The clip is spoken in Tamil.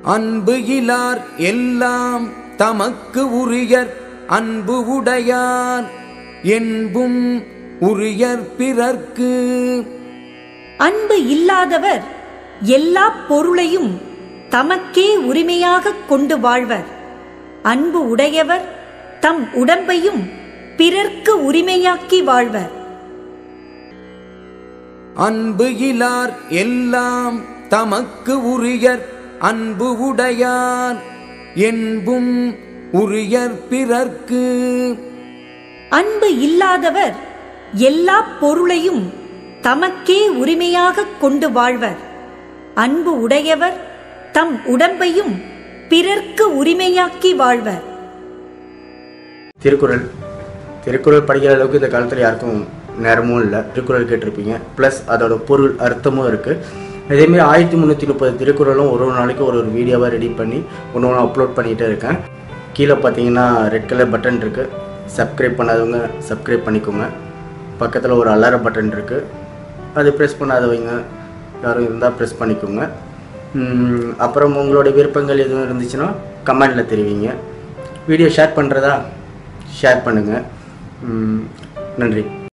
அன்பு இலார் எல்லாம் தமக்கு உரியர் அன்பு உடையார் என்பும் உரியர் பிறர்க்கு அன்பு இல்லாதவர் எல்லா பொருளையும் தமக்கே உரிமையாகக் கொண்டு வாழ்வர் அன்பு உடையவர் தம் உடம்பையும் பிறர்க்கு உரிமையாக்கி வாழ்வர் அன்பு இலார் எல்லாம் தமக்கு உரியர் அன்பு உடையார் என்பும் உரியர் பிறர்க்கு அன்பு இல்லாதவர் எல்லா பொருளையும் தமக்கே உரிமையாகக் கொண்டு வாழ்வர் அன்பு உடையவர் தம் உடம்பையும் பிறர்க்கு உரிமையாக்கி வாழ்வர் திருக்குறள் திருக்குறள் படிக்கிற அளவுக்கு இந்த காலத்தில் யாருக்கும் நேரமும் இல்லை திருக்குறள் கேட்டிருப்பீங்க ப்ளஸ் அதோட பொருள் அர்த்தமும் இருக்குது இதேமாரி ஆயிரத்தி முந்நூற்றி முப்பது திருக்குறளும் ஒரு ஒரு நாளைக்கு ஒரு ஒரு வீடியோவாக ரெடி பண்ணி ஒன்று ஒன்று அப்லோட் பண்ணிகிட்டே இருக்கேன் கீழே பார்த்தீங்கன்னா ரெட் கலர் பட்டன் இருக்குது சப்ஸ்கிரைப் பண்ணாதவங்க சப்ஸ்கிரைப் பண்ணிக்கோங்க பக்கத்தில் ஒரு அலார பட்டன் இருக்குது அது ப்ரெஸ் பண்ணாதவங்க யாரும் இருந்தால் ப்ரெஸ் பண்ணிக்கோங்க உம், அப்புறம் உங்களோட விருப்பங்கள் எதுவும் இருந்துச்சுன்னா கமெண்டில் தெரிவிங்க வீடியோ ஷேர் பண்ணுறதா ஷேர் பண்ணுங்கள் நன்றி